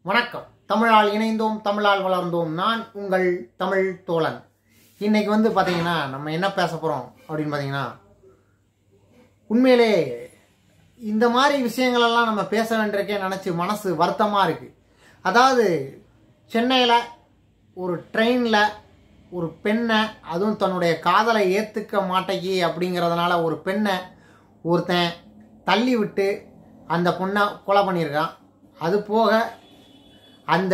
வணக்கம் தமிழால் இணைந்தோம் தமிழால் வளர்ந்தோம் நான் உங்கள் தமிழ் தோழன் இன்னைக்கு வந்து பார்த்தீங்கன்னா நம்ம என்ன பேச போகிறோம் அப்படின்னு பார்த்தீங்கன்னா உண்மையிலே இந்த மாதிரி விஷயங்களெல்லாம் நம்ம பேச வேண்டியிருக்கே நினச்சி மனசு வருத்தமாக இருக்குது அதாவது சென்னையில் ஒரு ட்ரெயினில் ஒரு பெண்ணை அதுவும் தன்னுடைய காதலை ஏற்றுக்க மாட்டேங்கி அப்படிங்கிறதுனால ஒரு பெண்ணை ஒருத்தன் தள்ளி விட்டு அந்த பொண்ணை கொலை பண்ணியிருக்கான் அது போக அந்த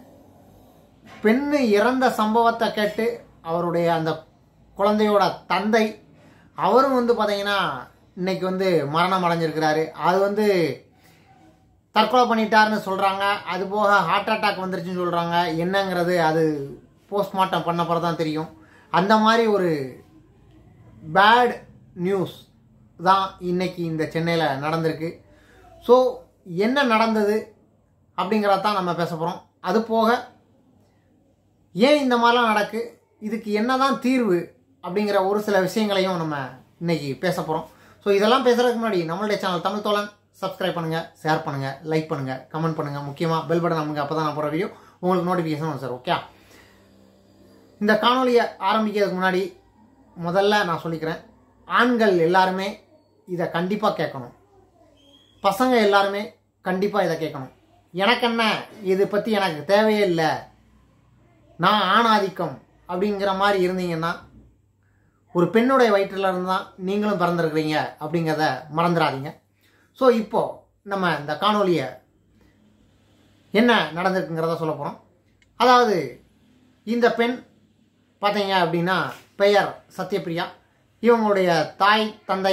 பெண்ணு இறந்த சம்பவத்தை கேட்டு அவருடைய அந்த குழந்தையோட தந்தை அவரும் வந்து பார்த்தீங்கன்னா இன்னைக்கு வந்து மரணம் அடைஞ்சிருக்கிறாரு அது வந்து தற்கொலை பண்ணிட்டாருன்னு சொல்கிறாங்க அது போக ஹார்ட் அட்டாக் வந்துருச்சுன்னு சொல்கிறாங்க என்னங்கிறது அது போஸ்ட்மார்ட்டம் பண்ண பிறகு தான் தெரியும் அந்த மாதிரி ஒரு பேட் நியூஸ் தான் இன்னைக்கு இந்த சென்னையில் நடந்திருக்கு ஸோ என்ன நடந்தது அப்படிங்கிறத தான் நம்ம பேச போகிறோம் அது போக ஏன் இந்த மாதிரிலாம் நடக்கு இதுக்கு என்னதான் தீர்வு அப்படிங்கிற ஒரு சில விஷயங்களையும் நம்ம இன்னைக்கு பேச போகிறோம் ஸோ இதெல்லாம் பேசுறதுக்கு முன்னாடி நம்மளுடைய சேனல் தமிழ் தோழன் சப்ஸ்கிரைப் பண்ணுங்கள் ஷேர் பண்ணுங்கள் லைக் பண்ணுங்கள் கமெண்ட் பண்ணுங்கள் முக்கியமாக பெல் பட்டன் நமக்கு அப்போ தான் நான் போகிற வீடியோ உங்களுக்கு நோட்டிஃபிகேஷன் வரும் சார் ஓகே இந்த காணொலியை ஆரம்பிக்கிறதுக்கு முன்னாடி முதல்ல நான் சொல்லிக்கிறேன் ஆண்கள் எல்லாருமே இதை கண்டிப்பாக கேட்கணும் பசங்க எல்லாருமே கண்டிப்பாக இதை கேட்கணும் எனக்கு என்ன இது பற்றி எனக்கு தேவையே இல்லை நான் ஆணாதிக்கம் அப்படிங்கிற மாதிரி இருந்தீங்கன்னா ஒரு பெண்ணுடைய வயிற்றில் இருந்து தான் நீங்களும் பிறந்திருக்கிறீங்க அப்படிங்கிறத மறந்துடாதீங்க ஸோ இப்போ நம்ம இந்த காணொலியை என்ன நடந்திருக்குங்கிறத சொல்ல போகிறோம் அதாவது இந்த பெண் பார்த்தீங்க அப்படின்னா பெயர் சத்யபிரியா இவங்களுடைய தாய் தந்தை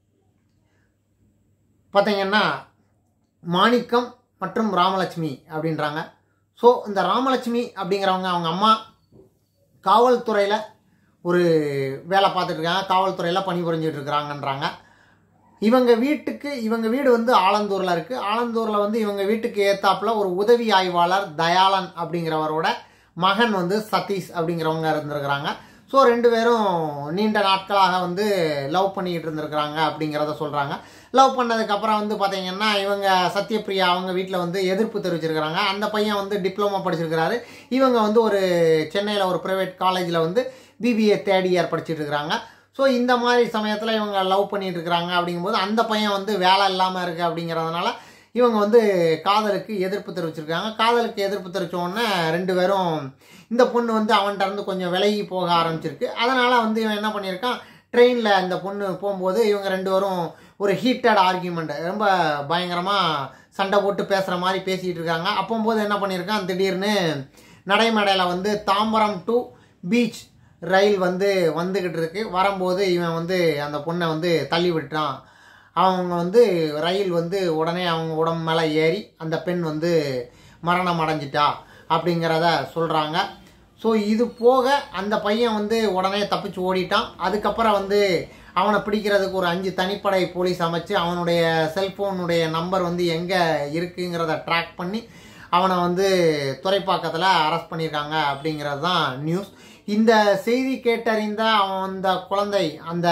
பார்த்தீங்கன்னா மாணிக்கம் மற்றும் ராமலட்சுமி அப்படின்றாங்க ஸோ இந்த ராமலட்சுமி அப்படிங்கிறவங்க அவங்க அம்மா காவல்துறையில் ஒரு வேலை பார்த்துட்டு இருக்காங்க காவல்துறையில் பணிபுரிஞ்சிட்டு இருக்கிறாங்கன்றாங்க இவங்க வீட்டுக்கு இவங்க வீடு வந்து ஆலந்தூரில் இருக்குது ஆலந்தூரில் வந்து இவங்க வீட்டுக்கு ஏத்தாப்புல ஒரு உதவி ஆய்வாளர் தயாளன் அப்படிங்கிறவரோட மகன் வந்து சதீஷ் அப்படிங்கிறவங்க இருந்திருக்கிறாங்க ஸோ ரெண்டு பேரும் நீண்ட நாட்களாக வந்து லவ் பண்ணிக்கிட்டு இருந்திருக்கிறாங்க அப்படிங்கிறத சொல்கிறாங்க லவ் பண்ணதுக்கப்புறம் வந்து பார்த்தீங்கன்னா இவங்க சத்யபிரியா அவங்க வீட்டில் வந்து எதிர்ப்பு தெரிவிச்சிருக்கிறாங்க அந்த பையன் வந்து டிப்ளமோ படிச்சிருக்கிறாரு இவங்க வந்து ஒரு சென்னையில் ஒரு ப்ரைவேட் காலேஜில் வந்து பிபிஏ தேர்ட் இயர் படிச்சுட்டு இருக்கிறாங்க ஸோ இந்த மாதிரி சமயத்தில் இவங்க லவ் பண்ணிட்டு இருக்கிறாங்க அப்படிங்கும்போது அந்த பையன் வந்து வேலை இல்லாமல் இருக்குது அப்படிங்கிறதுனால இவங்க வந்து காதலுக்கு எதிர்ப்பு தெரிவிச்சிருக்காங்க காதலுக்கு எதிர்ப்பு தெரிவித்த உடனே ரெண்டு பேரும் இந்த பொண்ணு வந்து அவன்கிட்ட இருந்து கொஞ்சம் விலகி போக ஆரம்பிச்சிருக்கு அதனால் வந்து இவன் என்ன பண்ணியிருக்கான் ட்ரெயினில் இந்த பொண்ணு போகும்போது இவங்க ரெண்டு பேரும் ஒரு ஹீட்டட் ஆர்கியூமெண்ட் ரொம்ப பயங்கரமாக சண்டை போட்டு பேசுகிற மாதிரி பேசிகிட்டு இருக்காங்க அப்போம்போது என்ன பண்ணியிருக்கான் திடீர்னு நடைமேடையில் வந்து தாம்பரம் டு பீச் ரயில் வந்து வந்துக்கிட்டு இருக்கு வரும்போது இவன் வந்து அந்த பொண்ணை வந்து தள்ளி விட்டான் அவங்க வந்து ரயில் வந்து உடனே அவங்க உடம்பு மேலே ஏறி அந்த பெண் வந்து மரணம் அடைஞ்சிட்டா அப்படிங்கிறத சொல்கிறாங்க ஸோ இது போக அந்த பையன் வந்து உடனே தப்பிச்சு ஓடிட்டான் அதுக்கப்புறம் வந்து அவனை பிடிக்கிறதுக்கு ஒரு அஞ்சு தனிப்படை போலீஸ் அமைச்சு அவனுடைய செல்ஃபோனுடைய நம்பர் வந்து எங்கே இருக்குங்கிறத ட்ராக் பண்ணி அவனை வந்து துறைப்பாக்கத்தில் அரெஸ்ட் பண்ணியிருக்காங்க அப்படிங்கிறது தான் நியூஸ் இந்த செய்தி கேட்டறிந்த அவன் அந்த குழந்தை அந்த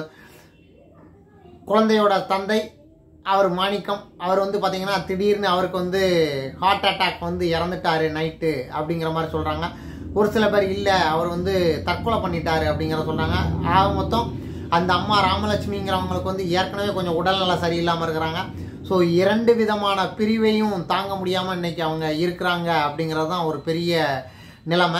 குழந்தையோட தந்தை அவர் மாணிக்கம் அவர் வந்து பார்த்தீங்கன்னா திடீர்னு அவருக்கு வந்து ஹார்ட் அட்டாக் வந்து இறந்துட்டாரு நைட்டு அப்படிங்கிற மாதிரி சொல்கிறாங்க ஒரு சில பேர் இல்லை அவர் வந்து தற்கொலை பண்ணிட்டாரு அப்படிங்கிற சொல்கிறாங்க ஆக மொத்தம் அந்த அம்மா ராமலட்சுமிங்கிறவங்களுக்கு வந்து ஏற்கனவே கொஞ்சம் உடல்நலம் சரியில்லாமல் இருக்கிறாங்க ஸோ இரண்டு விதமான பிரிவையும் தாங்க முடியாமல் இன்னைக்கு அவங்க இருக்கிறாங்க அப்படிங்கிறது தான் ஒரு பெரிய நிலைமை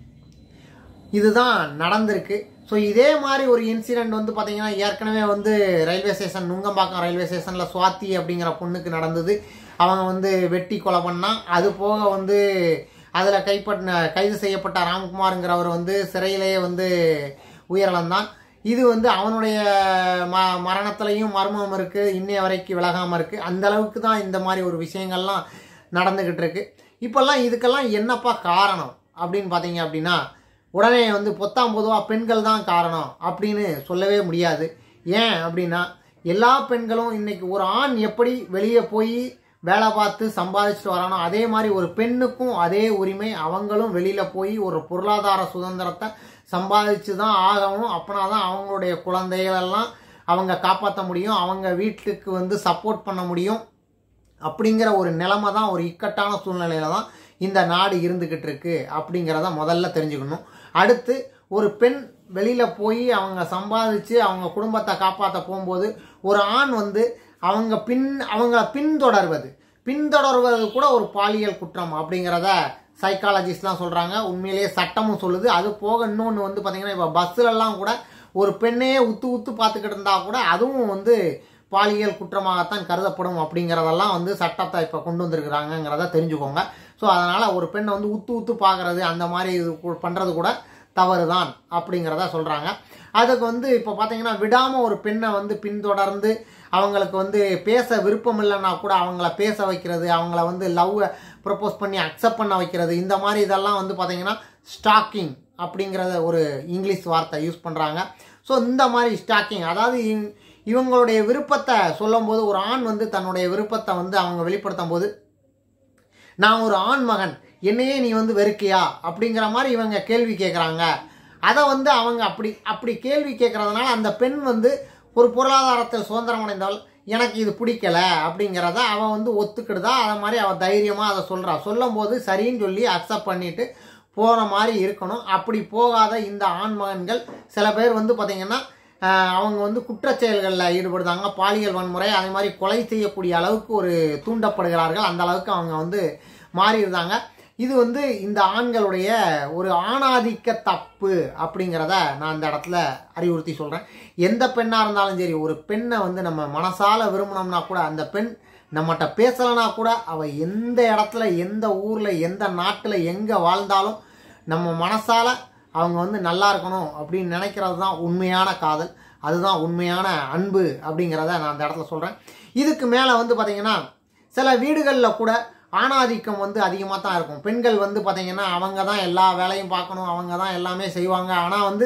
இதுதான் நடந்திருக்கு ஸோ இதே மாதிரி ஒரு இன்சிடெண்ட் வந்து பார்த்தீங்கன்னா ஏற்கனவே வந்து ரயில்வே ஸ்டேஷன் நுங்கம்பாக்கம் ரயில்வே ஸ்டேஷனில் சுவாதி அப்படிங்கிற பொண்ணுக்கு நடந்தது அவங்க வந்து வெட்டி கொலை பண்ணால் அது போக வந்து அதில் கைப்பற்றின கைது செய்யப்பட்ட ராம்குமாருங்கிறவர் வந்து சிறையிலேயே வந்து உயிரிழந்தான் இது வந்து அவனுடைய ம மரணத்துலையும் மர்மம் இருக்குது இன்னைய வரைக்கும் விலகாமல் இருக்குது அந்த அளவுக்கு தான் இந்த மாதிரி ஒரு விஷயங்கள்லாம் நடந்துக்கிட்டு இருக்கு இப்போல்லாம் இதுக்கெல்லாம் என்னப்பா காரணம் அப்படின்னு பார்த்தீங்க அப்படின்னா உடனே வந்து பொத்தாம் பொதுவாக பெண்கள் தான் காரணம் அப்படின்னு சொல்லவே முடியாது ஏன் அப்படின்னா எல்லா பெண்களும் இன்னைக்கு ஒரு ஆண் எப்படி வெளியே போய் வேலை பார்த்து சம்பாதிச்சுட்டு வரானோ அதே மாதிரி ஒரு பெண்ணுக்கும் அதே உரிமை அவங்களும் வெளியில் போய் ஒரு பொருளாதார சுதந்திரத்தை சம்பாதிச்சு தான் ஆகணும் அப்படின்னா தான் அவங்களுடைய குழந்தைகளெல்லாம் அவங்க காப்பாற்ற முடியும் அவங்க வீட்டுக்கு வந்து சப்போர்ட் பண்ண முடியும் அப்படிங்கிற ஒரு நிலைமை தான் ஒரு இக்கட்டான சூழ்நிலையில தான் இந்த நாடு இருந்துக்கிட்டு இருக்கு அப்படிங்கிறத முதல்ல தெரிஞ்சுக்கணும் அடுத்து ஒரு பெண் வெளியில் போய் அவங்க சம்பாதிச்சு அவங்க குடும்பத்தை காப்பாற்ற போகும்போது ஒரு ஆண் வந்து அவங்க பின் அவங்கள பின்தொடர்வது பின்தொடர்வது கூட ஒரு பாலியல் குற்றம் அப்படிங்கிறத சைக்காலஜிஸ்ட்லாம் சொல்கிறாங்க உண்மையிலேயே சட்டமும் சொல்லுது அது போக இன்னொன்று வந்து பார்த்திங்கன்னா இப்போ பஸ்ஸுலலாம் கூட ஒரு பெண்ணையே உத்து உத்து பார்த்துக்கிட்டு இருந்தா கூட அதுவும் வந்து பாலியல் குற்றமாகத்தான் கருதப்படும் அப்படிங்கிறதெல்லாம் வந்து சட்டத்தை இப்போ கொண்டு வந்திருக்கிறாங்கங்கிறத தெரிஞ்சுக்கோங்க ஸோ அதனால் ஒரு பெண்ணை வந்து உத்து உத்து பார்க்குறது அந்த மாதிரி இது கு- பண்றது கூட தவறு தான் அப்படிங்கிறத சொல்கிறாங்க அதுக்கு வந்து இப்போ பார்த்தீங்கன்னா விடாமல் ஒரு பெண்ணை வந்து பின்தொடர்ந்து அவங்களுக்கு வந்து பேச விருப்பம் இல்லைன்னா கூட அவங்கள பேச வைக்கிறது அவங்கள வந்து லவ் ப்ரப்போஸ் பண்ணி அக்செப்ட் பண்ண வைக்கிறது இந்த மாதிரி இதெல்லாம் வந்து பார்த்தீங்கன்னா ஸ்டாக்கிங் அப்படிங்கிறத ஒரு இங்கிலீஷ் வார்த்தை யூஸ் பண்ணுறாங்க ஸோ இந்த மாதிரி ஸ்டாக்கிங் அதாவது இவ- இவங்களுடைய விருப்பத்தை சொல்லும்போது ஒரு ஆண் வந்து தன்னுடைய விருப்பத்தை வந்து அவங்க வெளிப்படுத்தும் போது நான் ஒரு ஆண் மகன் என்னையே நீ வந்து வெறுக்கியா அப்படிங்கிற மாதிரி இவங்க கேள்வி கேட்குறாங்க அதை வந்து அவங்க அப்படி அப்படி கேள்வி கேட்கறதுனால அந்த பெண் வந்து ஒரு பொருளாதாரத்தில் சுதந்திரம் அடைந்தவள் எனக்கு இது பிடிக்கல அப்படிங்கிறத அவன் வந்து ஒத்துக்கிடுதா அதை மாதிரி அவள் தைரியமாக அதை சொல்கிறா சொல்லும்போது சரின்னு சொல்லி அக்செப்ட் பண்ணிட்டு போகிற மாதிரி இருக்கணும் அப்படி போகாத இந்த ஆண் மகன்கள் சில பேர் வந்து பார்த்திங்கன்னா ஆஹ், அவங்க வந்து குற்றச் செயல்களில் ஈடுபடுறாங்க பாலியல் வன்முறை அதே மாதிரி கொலை செய்யக்கூடிய அளவுக்கு ஒரு தூண்டப்படுகிறார்கள் அந்த அளவுக்கு அவங்க வந்து மாறிடுறாங்க இது வந்து இந்த ஆண்களுடைய ஒரு ஆணாதிக்க தப்பு அப்படிங்கிறத நான் இந்த இடத்துல அறிவுறுத்தி சொல்கிறேன் எந்த பெண்ணாக இருந்தாலும் சரி ஒரு பெண்ணை வந்து நம்ம மனசால விரும்பினோம்னா கூட அந்த பெண் நம்மகிட்ட பேசலைனா கூட அவள் எந்த இடத்துல எந்த ஊரில் எந்த நாட்டில் எங்கே வாழ்ந்தாலும் நம்ம மனசால அவங்க வந்து நல்லா இருக்கணும் அப்படின்னு நினைக்கிறது தான் உண்மையான காதல் அதுதான் உண்மையான அன்பு அப்படிங்கிறத நான் அந்த இடத்துல சொல்கிறேன் இதுக்கு மேலே வந்து பார்த்தீங்கன்னா சில வீடுகளில் கூட ஆணாதிக்கம் வந்து அதிகமாக தான் இருக்கும் பெண்கள் வந்து பார்த்தீங்கன்னா அவங்க தான் எல்லா வேலையும் பார்க்கணும் அவங்க தான் எல்லாமே செய்வாங்க ஆனால் வந்து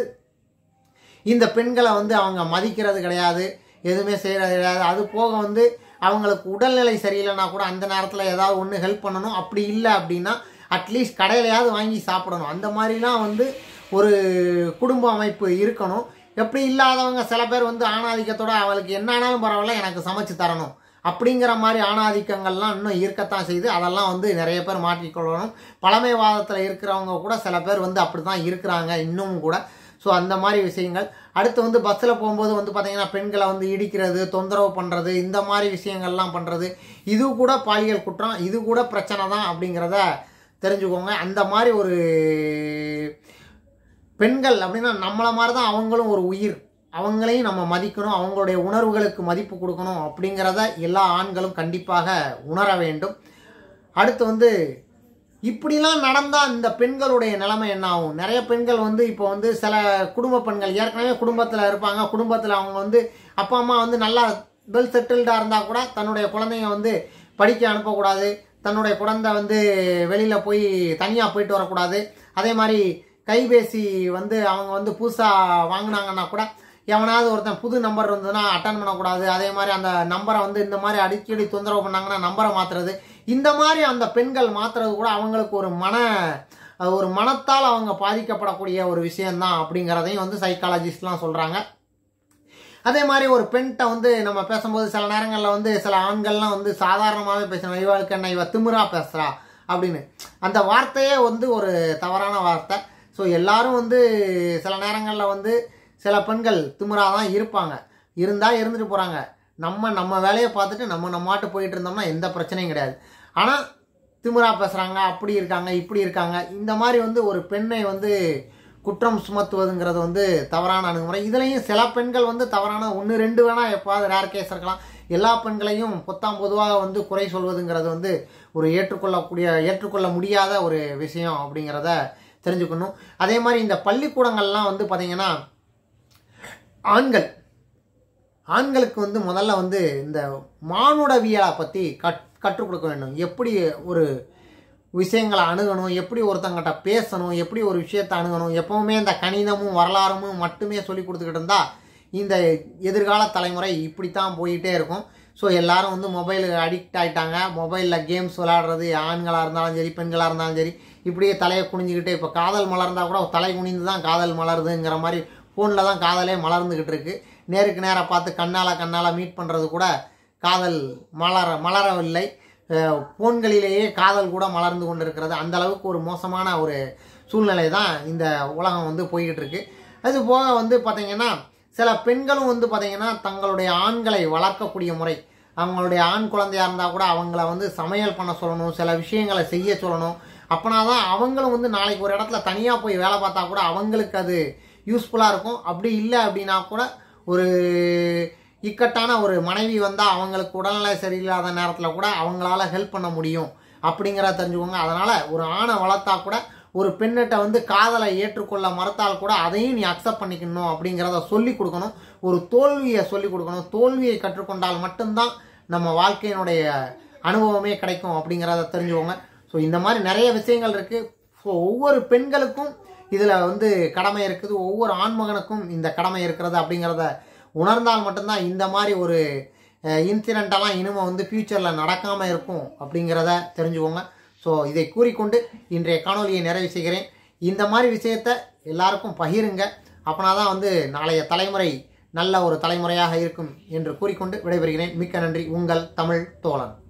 இந்த பெண்களை வந்து அவங்க மதிக்கிறது கிடையாது எதுவுமே செய்கிறது கிடையாது அது போக வந்து அவங்களுக்கு உடல்நிலை சரியில்லைனா கூட அந்த நேரத்தில் ஏதாவது ஒன்று ஹெல்ப் பண்ணணும் அப்படி இல்லை அப்படின்னா அட்லீஸ்ட் கடையிலையாவது வாங்கி சாப்பிடணும் அந்த மாதிரிலாம் வந்து ஒரு குடும்ப அமைப்பு இருக்கணும் எப்படி இல்லாதவங்க சில பேர் வந்து ஆணாதிக்கத்தோட அவளுக்கு என்ன ஆனாலும் பரவாயில்ல எனக்கு சமைச்சு தரணும் அப்படிங்கிற மாதிரி ஆணாதிக்கங்கள்லாம் இன்னும் இருக்கத்தான் செய்யுது அதெல்லாம் வந்து நிறைய பேர் மாற்றிக்கொள்ளணும் பழமைவாதத்தில் இருக்கிறவங்க கூட சில பேர் வந்து அப்படி தான் இருக்கிறாங்க இன்னமும் கூட ஸோ அந்த மாதிரி விஷயங்கள் அடுத்து வந்து பஸ்ஸில் போகும்போது வந்து பார்த்தீங்கன்னா பெண்களை வந்து இடிக்கிறது தொந்தரவு பண்ணுறது இந்த மாதிரி விஷயங்கள்லாம் பண்ணுறது இது கூட பாலியல் குற்றம் இது கூட பிரச்சனை தான் அப்படிங்கிறத தெரிஞ்சுக்கோங்க அந்த மாதிரி ஒரு பெண்கள் அப்படின்னா நம்மளை மாதிரி தான் அவங்களும் ஒரு உயிர் அவங்களையும் நம்ம மதிக்கணும் அவங்களுடைய உணர்வுகளுக்கு மதிப்பு கொடுக்கணும் அப்படிங்கிறத எல்லா ஆண்களும் கண்டிப்பாக உணர வேண்டும் அடுத்து வந்து இப்படிலாம் நடந்தால் இந்த பெண்களுடைய நிலைமை என்ன ஆகும் நிறைய பெண்கள் வந்து இப்போ வந்து சில குடும்ப பெண்கள் ஏற்கனவே குடும்பத்தில் இருப்பாங்க குடும்பத்தில் அவங்க வந்து அப்பா அம்மா வந்து நல்லா வெல் செட்டில்டாக இருந்தால் கூட தன்னுடைய குழந்தைங்க வந்து படிக்க அனுப்பக்கூடாது தன்னுடைய குழந்தை வந்து வெளியில் போய் தனியாக போயிட்டு வரக்கூடாது அதே மாதிரி கைபேசி வந்து அவங்க வந்து புதுசாக வாங்கினாங்கன்னா கூட எவனாவது ஒருத்தன் புது நம்பர் இருந்ததுன்னா அட்டன் பண்ணக்கூடாது அதே மாதிரி அந்த நம்பரை வந்து இந்த மாதிரி அடிக்கடி தொந்தரவு பண்ணாங்கன்னா நம்பரை மாற்றுறது இந்த மாதிரி அந்த பெண்கள் மாற்றுறது கூட அவங்களுக்கு ஒரு மன அது ஒரு மனத்தால் அவங்க பாதிக்கப்படக்கூடிய ஒரு விஷயம்தான் அப்படிங்கிறதையும் வந்து சைக்காலஜிஸ்ட்லாம் சொல்கிறாங்க அதே மாதிரி ஒரு பெண்கிட்ட வந்து நம்ம பேசும்போது சில நேரங்களில் வந்து சில ஆண்கள்லாம் வந்து சாதாரணமாகவே பேசணும் இவளுக்கு என்ன இவ திமிரா பேசுகிறா அப்படின்னு அந்த வார்த்தையே வந்து ஒரு தவறான வார்த்தை ஸோ எல்லாரும் வந்து சில நேரங்களில் வந்து சில பெண்கள் திமிரா தான் இருப்பாங்க இருந்தால் இருந்துட்டு போகிறாங்க நம்ம நம்ம வேலையை பார்த்துட்டு நம்ம நம்ம மாட்டு போயிட்டு இருந்தோம்னா எந்த பிரச்சனையும் கிடையாது ஆனால் திமிரா பேசுகிறாங்க அப்படி இருக்காங்க இப்படி இருக்காங்க இந்த மாதிரி வந்து ஒரு பெண்ணை வந்து குற்றம் சுமத்துவதுங்கிறது வந்து தவறான அணுகுமுறை இதுலேயும் சில பெண்கள் வந்து தவறான ஒன்று ரெண்டு வேணால் எப்பாவது ரேர் கேஸ் இருக்கலாம் எல்லா பெண்களையும் பொத்தாம் பொதுவாக வந்து குறை சொல்வதுங்கிறது வந்து ஒரு ஏற்றுக்கொள்ளக்கூடிய ஏற்றுக்கொள்ள முடியாத ஒரு விஷயம் அப்படிங்கிறத தெரிஞ்சுக்கணும் அதே மாதிரி இந்த பள்ளிக்கூடங்கள்லாம் வந்து பார்த்திங்கன்னா ஆண்கள் ஆண்களுக்கு வந்து முதல்ல வந்து இந்த மானுடவியலை பற்றி கட் கற்றுக் கொடுக்க வேண்டும் எப்படி ஒரு விஷயங்களை அணுகணும் எப்படி ஒருத்தங்கிட்ட பேசணும் எப்படி ஒரு விஷயத்தை அணுகணும் எப்பவுமே இந்த கணிதமும் வரலாறும் மட்டுமே சொல்லி கொடுத்துக்கிட்டு இருந்தா இந்த எதிர்கால தலைமுறை இப்படித்தான் போயிட்டே இருக்கும் ஸோ எல்லாரும் வந்து மொபைலுக்கு அடிக்ட் ஆயிட்டாங்க மொபைலில் கேம்ஸ் விளையாடுறது ஆண்களாக இருந்தாலும் சரி பெண்களாக இருந்தாலும் சரி இப்படியே தலையை குனிஞ்சுக்கிட்டு இப்போ காதல் மலர்ந்தால் கூட தலை குனிந்து தான் காதல் மலருதுங்கிற மாதிரி ஃபோனில் தான் காதலே மலர்ந்துக்கிட்டு இருக்கு நேருக்கு நேராக பார்த்து கண்ணால் கண்ணால் மீட் பண்ணுறது கூட காதல் மலர மலரவில்லை அஹ், போன்களிலேயே காதல் கூட மலர்ந்து கொண்டிருக்கிறது அந்த அளவுக்கு ஒரு மோசமான ஒரு சூழ்நிலை தான் இந்த உலகம் வந்து போய்கிட்டு இருக்கு அது போக வந்து பார்த்தீங்கன்னா சில பெண்களும் வந்து பார்த்தீங்கன்னா தங்களுடைய ஆண்களை வளர்க்கக்கூடிய முறை அவங்களுடைய ஆண் குழந்தையா இருந்தால் கூட அவங்கள வந்து சமையல் பண்ண சொல்லணும் சில விஷயங்களை செய்ய சொல்லணும் அப்பனா தான் அவங்களும் வந்து நாளைக்கு ஒரு இடத்துல தனியாக போய் வேலை பார்த்தா கூட அவங்களுக்கு அது யூஸ்ஃபுல்லாக இருக்கும் அப்படி இல்லை அப்படின்னா கூட ஒரு இக்கட்டான ஒரு மனைவி வந்தால் அவங்களுக்கு உடல்நிலை சரியில்லாத நேரத்தில் கூட அவங்களால ஹெல்ப் பண்ண முடியும் அப்படிங்கிறத தெரிஞ்சுக்கோங்க அதனால் ஒரு ஆணை வளர்த்தா கூட ஒரு பெண்ணிட்ட வந்து காதலை ஏற்றுக்கொள்ள மறுத்தால் கூட அதையும் நீ அக்செப்ட் பண்ணிக்கணும் அப்படிங்கிறத சொல்லி கொடுக்கணும் ஒரு தோல்வியை சொல்லி கொடுக்கணும் தோல்வியை கற்றுக்கொண்டால் மட்டும்தான் நம்ம வாழ்க்கையினுடைய அனுபவமே கிடைக்கும் அப்படிங்கிறத தெரிஞ்சுக்கோங்க ஸோ இந்த மாதிரி நிறைய விஷயங்கள் இருக்குது ஸோ ஒவ்வொரு பெண்களுக்கும் இதில் வந்து கடமை இருக்குது ஒவ்வொரு ஆண்மகனுக்கும் இந்த கடமை இருக்கிறது அப்படிங்கிறத உணர்ந்தால் மட்டும்தான் இந்த மாதிரி ஒரு இன்சிடெண்ட்டெல்லாம் இனிமே வந்து ஃப்யூச்சரில் நடக்காமல் இருக்கும் அப்படிங்கிறத தெரிஞ்சுக்கோங்க ஸோ இதை கூறிக்கொண்டு இன்றைய காணொலியை நிறைவு செய்கிறேன் இந்த மாதிரி விஷயத்தை எல்லாருக்கும் பகிருங்க அப்பனா தான் வந்து நாளைய தலைமுறை நல்ல ஒரு தலைமுறையாக இருக்கும் என்று கூறிக்கொண்டு விடைபெறுகிறேன் மிக்க நன்றி உங்கள் தமிழ் தோழன்